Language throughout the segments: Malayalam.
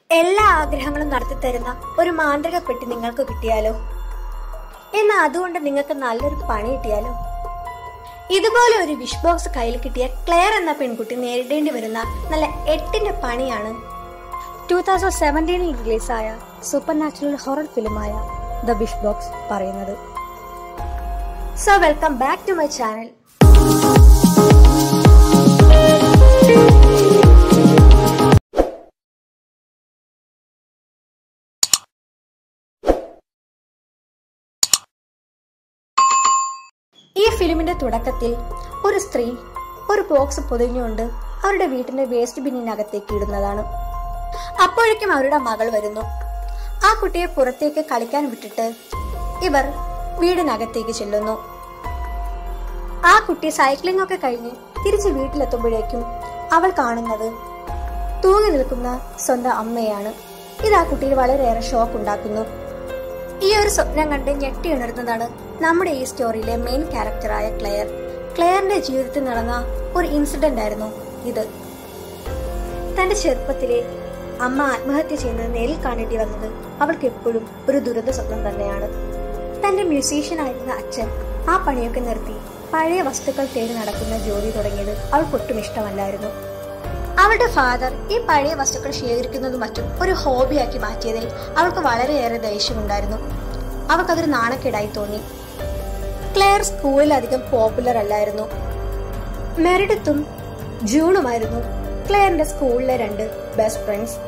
എല്ലാ ആഗ്രഹങ്ങളും നടത്തിത്തരുന്ന ഒരു മാന്ത്രിക പെട്ടി നിങ്ങൾക്ക് കിട്ടിയാലോ എന്നാൽ അതുകൊണ്ട് നിങ്ങൾക്ക് നല്ലൊരു പണി കിട്ടിയാലോ ഇതുപോലെ ഒരു വിഷ് ബോക്സ് കയ്യിൽ കിട്ടിയ ക്ലെയർ എന്ന പെൺകുട്ടി നേരിടേണ്ടി വരുന്ന നല്ല എട്ടിന്റെ പണിയാണ് ടൂ തൗസൻഡ് സെവൻറ്റീനിൽ റിലീസായ സൂപ്പർ നാച്ചുറൽ ഹൊറർ ഫിലിമായ ദ വിഷ് ബോക്സ് പറയുന്നത് so welcome back to my channel ഈ ഫിലിമിന്റെ തുടക്കത്തിൽ ഒരു സ്ത്രീ ഒരു ബോക്സ് പൊതിഞ്ഞുകൊണ്ട് അവരുടെ വീട്ടിന്റെ വേസ്റ്റ് ബിന്നിനകത്തേക്ക് ഇടുന്നതാണ് അപ്പോഴേക്കും അവരുടെ മകൾ വരുന്നു ആ കുട്ടിയെ പുറത്തേക്ക് കളിക്കാൻ വിട്ടിട്ട് ഇവർ വീടിനകത്തേക്ക് ചെല്ലുന്നു ആ കുട്ടി സൈക്ലിംഗ് ഒക്കെ കഴിഞ്ഞ് തിരിച്ച് വീട്ടിലെത്തുമ്പോഴേക്കും അവൾ കാണുന്നത് തൂങ്ങി നിൽക്കുന്ന സ്വന്തം അമ്മയാണ് ഇത് ആ കുട്ടിയിൽ വളരെയേറെ ഷോക്ക് ഉണ്ടാക്കുന്നു ഈ ഒരു സ്വപ്നം കണ്ട് ഞെട്ടി ഉണർന്നതാണ് നമ്മുടെ ഈ സ്റ്റോറിയിലെ മെയിൻ ക്യാരക്ടറായ ക്ലെയർ ക്ലെയറിന്റെ ജീവിതത്തിൽ നടന്ന ഒരു ഇൻസിഡന്റ് ആയിരുന്നു ഇത് തന്റെ ചെറുപ്പത്തിലെ അമ്മ ആത്മഹത്യ ചെയ്യുന്നത് നേരിൽ കാണേണ്ടി വന്നത് അവൾക്ക് എപ്പോഴും ഒരു ദുരന്ത സ്വപ്നം തന്നെയാണ് തന്റെ മ്യൂസീഷ്യൻ ആയിരുന്ന അച്ഛൻ ആ പണിയൊക്കെ നിർത്തി പഴയ വസ്തുക്കൾ തേടി നടക്കുന്ന ജോലി തുടങ്ങിയത് അവൾക്കൊട്ടും ഇഷ്ടമല്ലായിരുന്നു അവളുടെ ഫാദർ ഈ പഴയ വസ്തുക്കൾ ശേഖരിക്കുന്നതും മറ്റും ഒരു ഹോബിയാക്കി മാറ്റിയതിൽ അവൾക്ക് വളരെയേറെ ദേഷ്യമുണ്ടായിരുന്നു അവൾക്കതൊരു നാണക്കേടായി തോന്നി ക്ലെയർ സ്കൂളിൽ അധികം പോപ്പുലർ അല്ലായിരുന്നു മെറിഡത്തും ജൂണുമായിരുന്നു ക്ലെയറിന്റെ സ്കൂളിലെ രണ്ട് ബെസ്റ്റ് ഫ്രണ്ട്സ്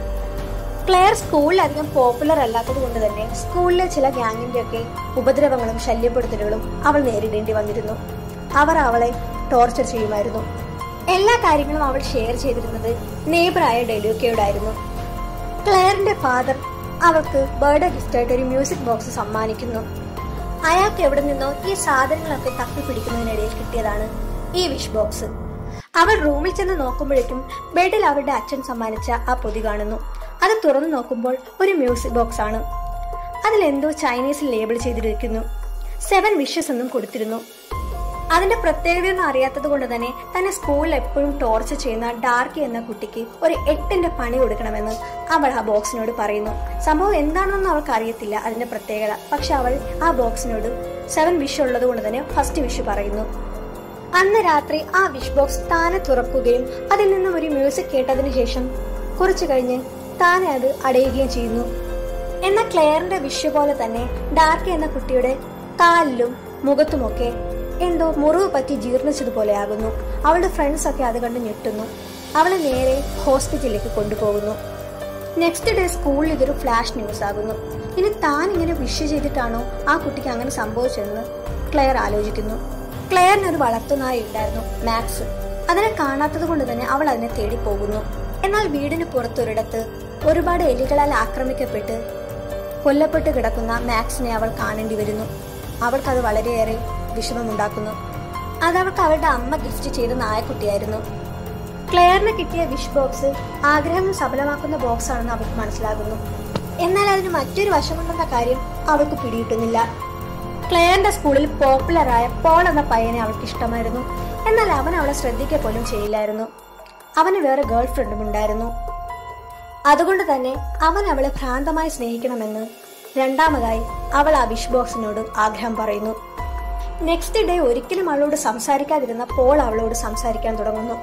ക്ലെയർ സ്കൂളിൽ അധികം പോപ്പുലർ അല്ലാത്തത് കൊണ്ട് തന്നെ സ്കൂളിലെ ചില ഗ്യാങ്ങിന്റെ ഒക്കെ ഉപദ്രവങ്ങളും ശല്യപ്പെടുത്തലുകളും അവൾ നേരിടേണ്ടി വന്നിരുന്നു അവർ അവളെ ടോർച്ചർ ചെയ്യുമായിരുന്നു എല്ലാ കാര്യങ്ങളും അവൾ ഷെയർ ചെയ്തിരുന്നത് നെയ്ബറായ ഡെലൂക്കയോടായിരുന്നു ക്ലെയറിന്റെ ഫാദർ അവൾക്ക് ബർത്ത്ഡേ ഗിഫ്റ്റായിട്ട് ഒരു മ്യൂസിക് ബോക്സ് സമ്മാനിക്കുന്നു അയാൾക്ക് എവിടെ നിന്നോ ഈ സാധനങ്ങളൊക്കെ തപ്പിപ്പിടിക്കുന്നതിനിടയിൽ കിട്ടിയതാണ് ഈ വിഷ് ബോക്സ് അവൾ റൂമിൽ ചെന്ന് നോക്കുമ്പോഴേക്കും ബെഡിൽ അവളുടെ അച്ഛൻ സമ്മാനിച്ച ആ പൊതി കാണുന്നു അത് തുറന്നു നോക്കുമ്പോൾ ഒരു മ്യൂസിക് ബോക്സ് ആണ് അതിൽ എന്തോ ചൈനീസിൽ ലേബിൾ ചെയ്തിരിക്കുന്നു സെവൻ വിഷസ് എന്നും കൊടുത്തിരുന്നു അതിന്റെ പ്രത്യേകതയൊന്നും അറിയാത്തത് കൊണ്ട് തന്നെ തന്നെ സ്കൂളിൽ എപ്പോഴും ടോർച്ചർ ചെയ്യുന്ന ഡാർക്കി എന്ന കുട്ടിക്ക് ഒരു എട്ടിന്റെ പണി കൊടുക്കണമെന്ന് അവൾ ആ ബോക്സിനോട് പറയുന്നു സംഭവം എന്താണെന്നൊന്നും അവൾക്ക് അറിയത്തില്ല അതിന്റെ പ്രത്യേകത പക്ഷെ അവൾ ആ ബോക്സിനോട് സെവൻ വിഷ് ഉള്ളത് കൊണ്ട് തന്നെ ഫസ്റ്റ് വിഷ് പറയുന്നു അന്ന് രാത്രി ആ വിഷ് ബോക്സ് താനെ തുറക്കുകയും അതിൽ നിന്നും ഒരു മ്യൂസിക് കേട്ടതിനു ശേഷം കുറച്ചു കഴിഞ്ഞ് താനെ അത് അടയുകയും ചെയ്യുന്നു എന്നാൽ ക്ലെയറിന്റെ വിഷ് പോലെ തന്നെ ഡാർക്കി എന്ന കുട്ടിയുടെ കാലിലും മുഖത്തുമൊക്കെ എന്തോ മുറിവ് പറ്റി ജീർണിച്ചതുപോലെയാകുന്നു അവളുടെ ഫ്രണ്ട്സ് ഒക്കെ അത് കണ്ട് ഞെട്ടുന്നു അവളെ നേരെ ഹോസ്പിറ്റലിലേക്ക് കൊണ്ടുപോകുന്നു നെക്സ്റ്റ് ഡേ സ്കൂളിൽ ഇതൊരു ഫ്ലാഷ് ന്യൂസ് ആകുന്നു ഇനി താൻ ഇങ്ങനെ വിഷ് ചെയ്തിട്ടാണോ ആ കുട്ടിക്ക് അങ്ങനെ സംഭവിച്ചതെന്ന് ക്ലെയർ ആലോചിക്കുന്നു ക്ലെയറിന് ഒരു വളർത്തുനായി ഉണ്ടായിരുന്നു മാക്സ് അതിനെ കാണാത്തത് കൊണ്ട് തന്നെ അവൾ അതിനെ തേടി പോകുന്നു എന്നാൽ വീടിന് പുറത്തൊരിടത്ത് ഒരുപാട് എലികളാൽ ആക്രമിക്കപ്പെട്ട് കൊല്ലപ്പെട്ട് കിടക്കുന്ന മാക്സിനെ അവൾ കാണേണ്ടി വരുന്നു അവൾക്കത് വളരെയേറെ വിഷമമുണ്ടാക്കുന്നു അത് അവൾക്ക് അവളുടെ അമ്മ ഗിഫ്റ്റ് ചെയ്ത നായക്കുട്ടിയായിരുന്നു ക്ലെയറിന് കിട്ടിയ വിഷ് ബോക്സ് ആഗ്രഹം സഫലമാക്കുന്ന ബോക്സ് ആണെന്ന് അവൾക്ക് മനസ്സിലാകുന്നു എന്നാൽ അതിന് മറ്റൊരു വശമുണ്ടെന്ന കാര്യം അവൾക്ക് പിടിയിട്ടുന്നില്ല ക്ലെയറിന്റെ സ്കൂളിൽ പോപ്പുലറായ പോൾ എന്ന പയ്യനെ അവൾക്ക് ഇഷ്ടമായിരുന്നു എന്നാൽ അവൻ അവളെ ശ്രദ്ധിക്കുക പോലും ചെയ്യില്ലായിരുന്നു അവന് വേറെ ഗേൾ ഫ്രണ്ടും ഉണ്ടായിരുന്നു അതുകൊണ്ട് തന്നെ അവൻ അവളെ ഭ്രാന്തമായി സ്നേഹിക്കണമെന്ന് രണ്ടാമതായി അവൾ ആ വിഷ് ബോക്സിനോട് ആഗ്രഹം പറയുന്നു നെക്സ്റ്റ് ഡേ ഒരിക്കലും അവളോട് സംസാരിക്കാതിരുന്ന പോൾ അവളോട് സംസാരിക്കാൻ തുടങ്ങുന്നു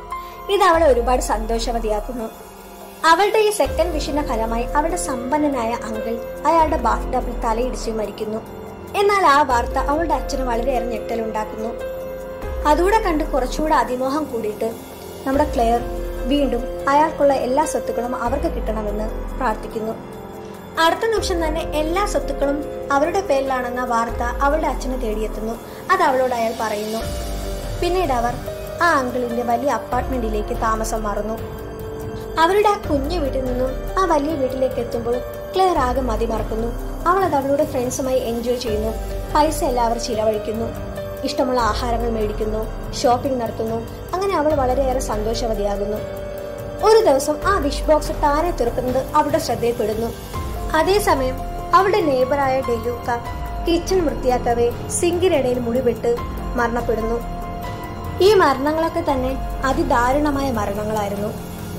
ഇത് അവളെ ഒരുപാട് സന്തോഷവതിയാക്കുന്നു അവളുടെ ഈ സെക്കൻഡ് വിഷിന്റെ ഫലമായി അവളുടെ സമ്പന്നനായ അങ്കിൾ അയാളുടെ ബാത്ത് ടബിൽ തലയിടിച്ച് മരിക്കുന്നു എന്നാൽ ആ വാർത്ത അവളുടെ അച്ഛന് വളരെയേറെ ഞെട്ടലുണ്ടാക്കുന്നു അതുകൂടെ കണ്ട് കുറച്ചുകൂടെ അതിമോഹം കൂടിയിട്ട് നമ്മുടെ ക്ലെയർ വീണ്ടും അയാൾക്കുള്ള എല്ലാ സ്വത്തുക്കളും അവർക്ക് കിട്ടണമെന്ന് പ്രാർത്ഥിക്കുന്നു അടുത്ത നിമിഷം തന്നെ എല്ലാ സ്വത്തുക്കളും അവരുടെ പേരിലാണെന്ന വാർത്ത അവളുടെ അച്ഛനെ തേടിയെത്തുന്നു അത് അവളോട് അയാൾ പറയുന്നു പിന്നീട് അവർ ആ അങ്കിളിന്റെ വലിയ അപ്പാർട്ട്മെന്റിലേക്ക് താമസം മാറുന്നു അവരുടെ ആ കുഞ്ഞു വീട്ടിൽ നിന്നും ആ വലിയ വീട്ടിലേക്ക് എത്തുമ്പോൾ ക്ലെയർ ആകെ മതി മറക്കുന്നു അവൾ അത് അവളുടെ ഫ്രണ്ട്സുമായി എൻജോയ് ചെയ്യുന്നു പൈസ എല്ലാം അവർ ചിലവഴിക്കുന്നു ഇഷ്ടമുള്ള ആഹാരങ്ങൾ മേടിക്കുന്നു ഷോപ്പിംഗ് നടത്തുന്നു അങ്ങനെ അവൾ വളരെയേറെ സന്തോഷവതിയാകുന്നു ഒരു ദിവസം ആ വിഷ് ബോക്സ് താനെ തുറക്കുന്നത് അവളുടെ ശ്രദ്ധയിൽപ്പെടുന്നു അതേസമയം അവളുടെ നെയ്ബറായ ഡെലൂക്ക കിച്ചൺ വൃത്തിയാക്കവേ സിങ്കിനിടയിൽ മുടിവിട്ട് മരണപ്പെടുന്നു ഈ മരണങ്ങളൊക്കെ തന്നെ അതിദാരുണമായ മരണങ്ങളായിരുന്നു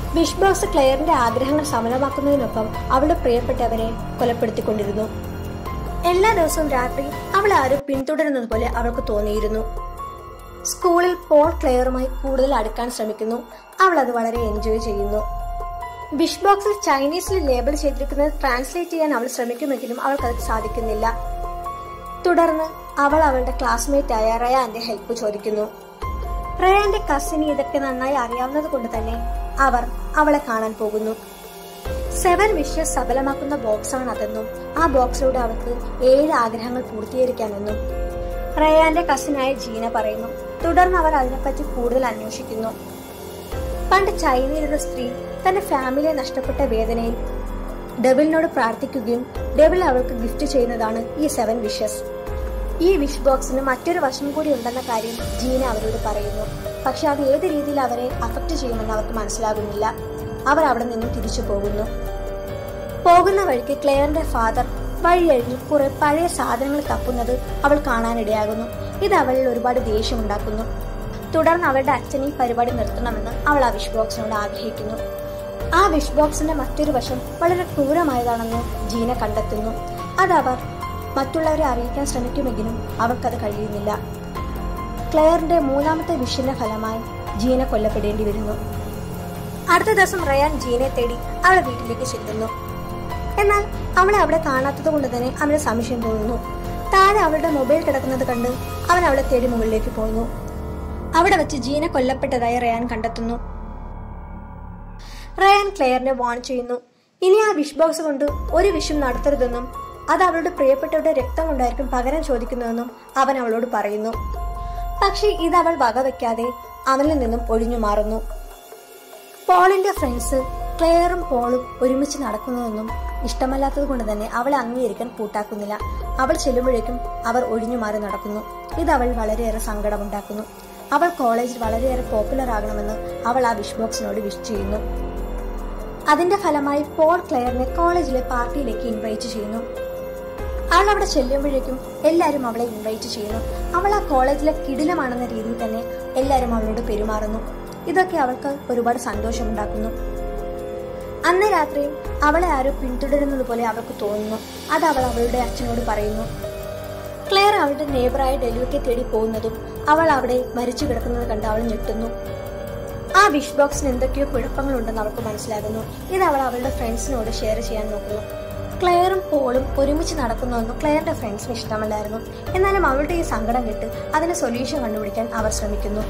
വിഷ് ബോക്സ് ക്ലെയറിന്റെ ആഗ്രഹങ്ങൾ സഫലമാക്കുന്നതിനൊപ്പം അവളുടെ പ്രിയപ്പെട്ടവരെ കൊലപ്പെടുത്തിക്കൊണ്ടിരുന്നു എല്ലാ ദിവസവും രാത്രി അവളെ ആരും പിന്തുടരുന്നത് പോലെ അവൾക്ക് തോന്നിയിരുന്നു സ്കൂളിൽ പോൾ ക്ലെയറുമായി കൂടുതൽ അടുക്കാൻ ശ്രമിക്കുന്നു അവൾ അത് വളരെ എൻജോയ് ചെയ്യുന്നു വിഷ് ബോക്സിൽ ചൈനീസിൽ ലേബൽ ചെയ്തിരിക്കുന്നത് ട്രാൻസ്ലേറ്റ് ചെയ്യാൻ അവൾ ശ്രമിക്കുമെങ്കിലും അവൾക്കത് സാധിക്കുന്നില്ല തുടർന്ന് അവൾ അവളുടെ ക്ലാസ്മേറ്റ് ആയ റയാന്റെ ഹെൽപ്പ് ചോദിക്കുന്നു റയാന്റെ കസിന് ഇതൊക്കെ നന്നായി അറിയാവുന്നത് കൊണ്ട് തന്നെ അവർ അവളെ കാണാൻ പോകുന്നു സെവൻ വിഷസ് സഫലമാക്കുന്ന ബോക്സാണ് അതെന്നും ആ ബോക്സിലൂടെ അവൾക്ക് ഏഴ് ആഗ്രഹങ്ങൾ പൂർത്തീകരിക്കാമെന്നും റയാന്റെ കസിനായ ജീന പറയുന്നു തുടർന്ന് അവർ അതിനെപ്പറ്റി കൂടുതൽ അന്വേഷിക്കുന്നു പണ്ട് ചൈനയിലൊരു സ്ത്രീ തന്റെ ഫാമിലിയെ നഷ്ടപ്പെട്ട വേദനയിൽ ഡെവിലിനോട് പ്രാർത്ഥിക്കുകയും ഡെവിൽ അവൾക്ക് ഗിഫ്റ്റ് ചെയ്യുന്നതാണ് ഈ സെവൻ വിഷസ് ഈ വിഷ് ബോക്സിന് മറ്റൊരു വശം കൂടി ഉണ്ടെന്ന കാര്യം ജീന അവരോട് പറയുന്നു പക്ഷെ അത് ഏത് രീതിയിൽ അവരെ അഫക്റ്റ് ചെയ്യുമെന്ന് അവർക്ക് മനസ്സിലാകുന്നില്ല അവർ അവിടെ നിന്നും തിരിച്ചു പോകുന്നു പോകുന്ന വഴിക്ക് ക്ലെയറിന്റെ ഫാദർ വഴിയഴിഞ്ഞ് കുറെ പഴയ സാധനങ്ങൾ തപ്പുന്നത് അവൾ കാണാനിടയാകുന്നു ഇത് അവളിൽ ഒരുപാട് ദേഷ്യമുണ്ടാക്കുന്നു തുടർന്ന് അവളുടെ അച്ഛൻ ഈ പരിപാടി നിർത്തണമെന്ന് അവൾ ആ വിഷ് ബോക്സിനോട് ആഗ്രഹിക്കുന്നു ആ വിഷ് ബോക്സിന്റെ മറ്റൊരു വശം വളരെ ക്രൂരമായതാണെന്ന് ജീന കണ്ടെത്തുന്നു അതവർ മറ്റുള്ളവരെ അറിയിക്കാൻ ശ്രമിക്കുമെങ്കിലും അവർക്കത് കഴിയുന്നില്ല ക്ലെയറിന്റെ മൂന്നാമത്തെ വിഷിന്റെ ഫലമായി ജീന കൊല്ലപ്പെടേണ്ടി വരുന്നു അടുത്ത ദിവസം റയാൻ ജീനെ തേടി അവളെ വീട്ടിലേക്ക് ചെല്ലുന്നു എന്നാൽ അവളെ അവിടെ കാണാത്തത് കൊണ്ട് തന്നെ അവന് സംശയം തോന്നുന്നു താഴെ അവളുടെ മൊബൈൽ കിടക്കുന്നത് കണ്ട് അവൻ അവളെ തേടി മുകളിലേക്ക് പോന്നു അവിടെ വെച്ച് ജീന കൊല്ലപ്പെട്ടതായി റയാൻ കണ്ടെത്തുന്നു റയാൻ ക്ലെയറിനെ വാൺ ചെയ്യുന്നു ഇനി ആ വിഷ് ബോക്സ് കൊണ്ട് ഒരു വിഷും നടത്തരുതെന്നും അത് അവളുടെ പ്രിയപ്പെട്ടവരുടെ രക്തം കൊണ്ടായിരിക്കും പകരം ചോദിക്കുന്നതെന്നും അവൻ അവളോട് പറയുന്നു പക്ഷേ ഇത് അവൾ വകവെക്കാതെ അവനിൽ നിന്നും ഒഴിഞ്ഞു മാറുന്നു പോളിന്റെ ഫ്രണ്ട്സ് ക്ലെയറും പോളും ഒരുമിച്ച് നടക്കുന്നതൊന്നും ഇഷ്ടമല്ലാത്തത് കൊണ്ട് തന്നെ അവളെ അംഗീകരിക്കാൻ കൂട്ടാക്കുന്നില്ല അവൾ ചെല്ലുമ്പോഴേക്കും അവർ ഒഴിഞ്ഞു മാറി നടക്കുന്നു ഇത് അവൾ വളരെയേറെ സങ്കടമുണ്ടാക്കുന്നു അവൾ കോളേജിൽ വളരെയേറെ പോപ്പുലർ ആകണമെന്ന് അവൾ ആ വിഷ് ബോക്സിനോട് വിഷ് ചെയ്യുന്നു അതിന്റെ ഫലമായി പോൾ ക്ലെയറിനെ കോളേജിലെ പാർട്ടിയിലേക്ക് ഇൻവൈറ്റ് ചെയ്യുന്നു അവൾ അവിടെ ചെല്ലുമ്പോഴേക്കും എല്ലാവരും അവളെ ഇൻവൈറ്റ് ചെയ്യുന്നു അവൾ ആ കോളേജിലെ കിടിലമാണെന്ന രീതിയിൽ തന്നെ എല്ലാവരും അവളോട് പെരുമാറുന്നു ഇതൊക്കെ അവൾക്ക് ഒരുപാട് സന്തോഷമുണ്ടാക്കുന്നു അന്ന് രാത്രിയും അവളെ ആരോ പിന്തുടരുന്നത് പോലെ അവൾക്ക് തോന്നുന്നു അത് അവൾ അവളുടെ അച്ഛനോട് പറയുന്നു ക്ലെയർ അവളുടെ നെയ്ബറായ ഡെലുവയ്ക്ക് തേടി പോകുന്നതും അവൾ അവിടെ മരിച്ചു കിടക്കുന്നത് കണ്ട് അവൾ ഞെട്ടുന്നു ആ വിഷ് ബോക്സിന് എന്തൊക്കെയോ കുഴപ്പങ്ങളുണ്ടെന്ന് അവൾക്ക് മനസ്സിലാകുന്നു ഇത് അവൾ അവളുടെ ഫ്രണ്ട്സിനോട് ഷെയർ ചെയ്യാൻ നോക്കുന്നു ക്ലെയറും പോളും ഒരുമിച്ച് നടക്കുന്നതൊന്നും ക്ലെയറിന്റെ ഫ്രണ്ട്സിന് ഇഷ്ടമല്ലായിരുന്നു എന്നാലും അവളുടെ ഈ സങ്കടം കേട്ട് അതിന് സൊല്യൂഷൻ കണ്ടുപിടിക്കാൻ അവർ ശ്രമിക്കുന്നു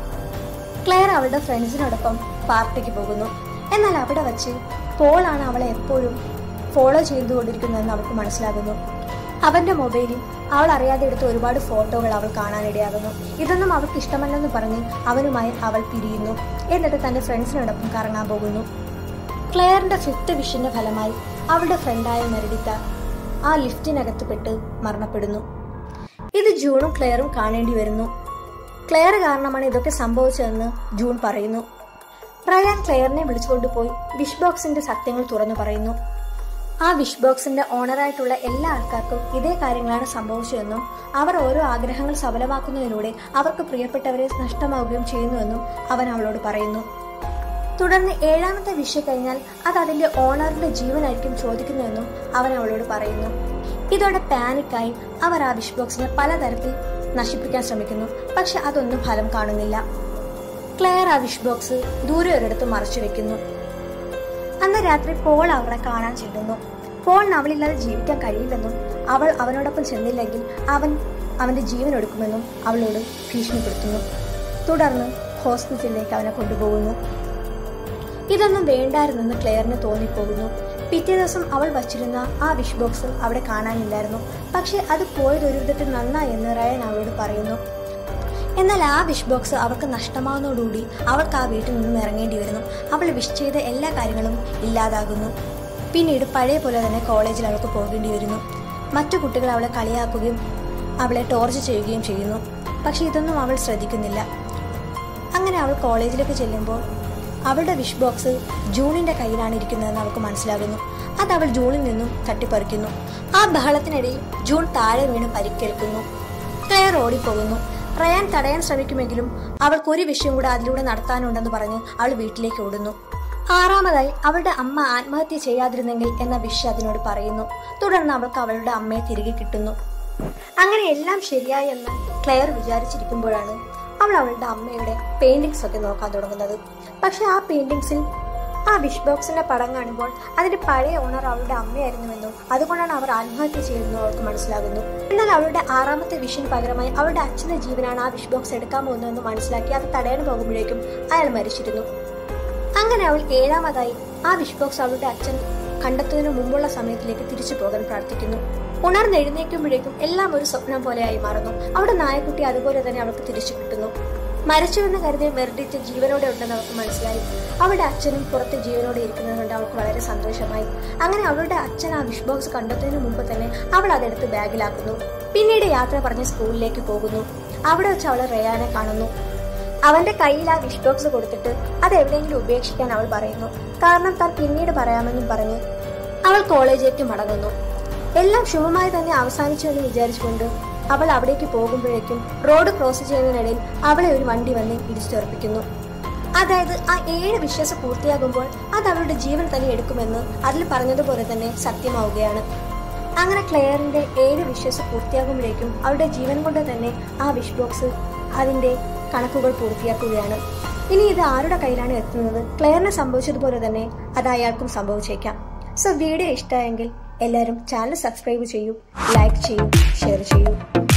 ക്ലെയർ അവളുടെ ഫ്രണ്ട്സിനോടൊപ്പം പാർട്ടിക്ക് പോകുന്നു എന്നാൽ അവിടെ വച്ച് പോളാണ് അവളെ എപ്പോഴും ഫോളോ ചെയ്തുകൊണ്ടിരിക്കുന്നതെന്ന് അവൾക്ക് മനസ്സിലാകുന്നു അവന്റെ മൊബൈലിൽ അവൾ അറിയാതെ എടുത്ത ഒരുപാട് ഫോട്ടോകൾ അവൾ കാണാനിടയാകുന്നു ഇതൊന്നും അവൾക്ക് ഇഷ്ടമല്ലെന്ന് പറഞ്ഞ് അവനുമായി അവൾ പിരിയുന്നു എന്നിട്ട് തന്റെ ഫ്രണ്ട്സിനോടൊപ്പം കറങ്ങാൻ പോകുന്നു ക്ലെയറിന്റെ ഫിഫ്ത്ത് വിഷിന്റെ ഫലമായി അവളുടെ ഫ്രണ്ടായ മെറിഡിത്ത ആ ലിഫ്റ്റിനകത്ത് പെട്ട് മരണപ്പെടുന്നു ഇത് ജൂണും ക്ലെയറും കാണേണ്ടി വരുന്നു ക്ലെയർ കാരണമാണ് ഇതൊക്കെ സംഭവിച്ചതെന്ന് ജൂൺ പറയുന്നു റയാൻ ക്ലെയറിനെ വിളിച്ചുകൊണ്ടുപോയി വിഷ് ബോക്സിന്റെ സത്യങ്ങൾ തുറന്നു പറയുന്നു ആ വിഷ് ബോക്സിന്റെ ഓണറായിട്ടുള്ള എല്ലാ ആൾക്കാർക്കും ഇതേ കാര്യങ്ങളാണ് സംഭവിച്ചതെന്നും അവർ ഓരോ ആഗ്രഹങ്ങൾ സഫലമാക്കുന്നതിലൂടെ അവർക്ക് പ്രിയപ്പെട്ടവരെ നഷ്ടമാവുകയും ചെയ്യുന്നുവെന്നും അവൻ അവളോട് പറയുന്നു തുടർന്ന് ഏഴാമത്തെ വിഷ് കഴിഞ്ഞാൽ അത് അതിന്റെ ഓണറിന്റെ ജീവനായിരിക്കും ചോദിക്കുന്നതെന്നും അവൻ അവളോട് പറയുന്നു ഇതോടെ പാനിക്കായി അവർ ആ വിഷ് ബോക്സിനെ പലതരത്തിൽ നശിപ്പിക്കാൻ ശ്രമിക്കുന്നു പക്ഷെ അതൊന്നും ഫലം കാണുന്നില്ല ക്ലെയർ ആ വിഷ് ബോക്സ് ദൂരെ ഒരിടത്ത് മറച്ചു വെക്കുന്നു അന്ന് രാത്രി പോൾ അവളെ കാണാൻ ചെല്ലുന്നു പോളിന് അവളില്ലാതെ ജീവിക്കാൻ കഴിയില്ലെന്നും അവൾ അവനോടൊപ്പം ചെന്നില്ലെങ്കിൽ അവൻ അവന്റെ ജീവൻ എടുക്കുമെന്നും അവളോട് ഭീഷണിപ്പെടുത്തുന്നു തുടർന്ന് ഹോസ്പിറ്റലിലേക്ക് അവനെ കൊണ്ടുപോകുന്നു ഇതൊന്നും വേണ്ടായിരുന്നെന്ന് ക്ലെയറിന് തോന്നിപ്പോകുന്നു പിറ്റേ ദിവസം അവൾ വച്ചിരുന്ന ആ വിഷ് ബോക്സ് അവിടെ കാണാനില്ലായിരുന്നു പക്ഷെ അത് പോയത് ഒരു വിധത്തിൽ നന്നായി എന്ന് റയൻ അവളോട് പറയുന്നു എന്നാൽ ആ വിഷ് ബോക്സ് അവൾക്ക് നഷ്ടമാവുന്നതോടുകൂടി അവൾക്ക് ആ വീട്ടിൽ നിന്നും ഇറങ്ങേണ്ടി വരുന്നു അവൾ വിഷ് ചെയ്ത എല്ലാ കാര്യങ്ങളും ഇല്ലാതാകുന്നു പിന്നീട് പഴയ പോലെ തന്നെ കോളേജിൽ അവൾക്ക് പോകേണ്ടി വരുന്നു മറ്റു കുട്ടികൾ അവളെ കളിയാക്കുകയും അവളെ ടോർച്ച് ചെയ്യുകയും ചെയ്യുന്നു പക്ഷെ ഇതൊന്നും അവൾ ശ്രദ്ധിക്കുന്നില്ല അങ്ങനെ അവൾ കോളേജിലേക്ക് ചെല്ലുമ്പോൾ അവളുടെ വിഷ് ബോക്സ് ജൂണിന്റെ കയ്യിലാണ് ഇരിക്കുന്നതെന്ന് അവൾക്ക് മനസ്സിലാകുന്നു അത് അവൾ ജൂണിൽ നിന്നും തട്ടിപ്പറിക്കുന്നു ആ ബഹളത്തിനിടയിൽ ജൂൺ താഴെ വീണ് പരിക്കേൽക്കുന്നു ക്ലെയർ ഓടിപ്പോകുന്നു റയാൻ തടയാൻ ശ്രമിക്കുമെങ്കിലും അവൾക്ക് ഒരു വിഷയം കൂടെ അതിലൂടെ നടത്താനുണ്ടെന്ന് പറഞ്ഞ് അവൾ വീട്ടിലേക്ക് ഓടുന്നു ആറാമതായി അവളുടെ അമ്മ ആത്മഹത്യ ചെയ്യാതിരുന്നെങ്കിൽ എന്ന വിഷ് അതിനോട് പറയുന്നു തുടർന്ന് അവൾക്ക് അവളുടെ അമ്മയെ തിരികെ കിട്ടുന്നു അങ്ങനെ എല്ലാം ശരിയായി എന്ന് ക്ലെയർ വിചാരിച്ചിരിക്കുമ്പോഴാണ് അവൾ അവളുടെ അമ്മയുടെ പെയിന്റിങ്സ് ഒക്കെ നോക്കാൻ തുടങ്ങുന്നത് പക്ഷെ ആ പെയിന്റിങ്സിൽ ആ വിഷ് ബോക്സിന്റെ പടം കാണുമ്പോൾ അതിന്റെ പഴയ ഓണർ അവളുടെ അമ്മയായിരുന്നുവെന്നും അതുകൊണ്ടാണ് അവർ ആത്മഹത്യ ചെയ്തതെന്നും അവൾക്ക് മനസ്സിലാകുന്നു എന്നാൽ അവളുടെ ആറാമത്തെ വിഷിന് പകരമായി അവളുടെ അച്ഛന്റെ ജീവനാണ് ആ വിഷ് ബോക്സ് എടുക്കാൻ പോകുന്നതെന്ന് മനസ്സിലാക്കി അത് തടയാൻ പോകുമ്പോഴേക്കും അയാൾ മരിച്ചിരുന്നു അങ്ങനെ അവൾ ഏഴാമതായി ആ വിഷ് ബോക്സ് അവളുടെ അച്ഛൻ കണ്ടെത്തുന്നതിന് മുമ്പുള്ള സമയത്തിലേക്ക് തിരിച്ചു പോകാൻ പ്രാർത്ഥിക്കുന്നു ഉണർന്നെഴുന്നേൽക്കുമ്പോഴേക്കും എല്ലാം ഒരു സ്വപ്നം പോലെയായി മാറുന്നു അവിടെ നായക്കുട്ടി അതുപോലെ തന്നെ അവൾക്ക് തിരിച്ചു കിട്ടുന്നു മരിച്ചുവെന്ന് കരുതിയ മെർഡിറ്റ് ജീവനോടെ ഉണ്ടെന്ന് അവൾക്ക് മനസ്സിലായി അവളുടെ അച്ഛനും പുറത്ത് ജീവനോടെ ഇരിക്കുന്നത് കൊണ്ട് അവൾക്ക് വളരെ സന്തോഷമായി അങ്ങനെ അവളുടെ അച്ഛൻ ആ വിഷ് ബോക്സ് കണ്ടെത്തുന്നതിന് മുമ്പ് തന്നെ അവൾ അതെടുത്ത് ബാഗിലാക്കുന്നു പിന്നീട് യാത്ര പറഞ്ഞ് സ്കൂളിലേക്ക് പോകുന്നു അവിടെ വെച്ച് അവൾ റയാനെ കാണുന്നു അവന്റെ കയ്യിൽ ആ വിഷ് ബോക്സ് കൊടുത്തിട്ട് അത് എവിടെയെങ്കിലും ഉപേക്ഷിക്കാൻ അവൾ പറയുന്നു കാരണം താൻ പിന്നീട് പറയാമെന്നും പറഞ്ഞ് അവൾ കോളേജിലേക്ക് മടങ്ങുന്നു എല്ലാം ശുഭമായി തന്നെ അവസാനിച്ചു എന്ന് വിചാരിച്ചുകൊണ്ട് അവൾ അവിടേക്ക് പോകുമ്പോഴേക്കും റോഡ് ക്രോസ് ചെയ്യുന്നതിനിടയിൽ അവളെ ഒരു വണ്ടി വന്ന് ഇടിച്ചു തെറിപ്പിക്കുന്നു അതായത് ആ ഏഴ് വിശ്വാസം പൂർത്തിയാകുമ്പോൾ അത് അവളുടെ ജീവൻ തന്നെ എടുക്കുമെന്ന് അതിൽ പറഞ്ഞതുപോലെ തന്നെ സത്യമാവുകയാണ് അങ്ങനെ ക്ലെയറിന്റെ ഏഴ് വിശ്വാസം പൂർത്തിയാകുമ്പോഴേക്കും അവളുടെ ജീവൻ കൊണ്ട് തന്നെ ആ വിഷ് ബോക്സ് അതിന്റെ കണക്കുകൾ പൂർത്തിയാക്കുകയാണ് ഇനി ഇത് ആരുടെ കയ്യിലാണ് എത്തുന്നത് ക്ലെയറിന് സംഭവിച്ചതുപോലെ തന്നെ അത് അയാൾക്കും സംഭവിച്ചേക്കാം സോ വീഡിയോ ഇഷ്ടമായെങ്കിൽ എല്ലാവരും ചാനൽ സബ്സ്ക്രൈബ് ചെയ്യൂ ലൈക്ക് ചെയ്യൂ ഷെയർ ചെയ്യൂ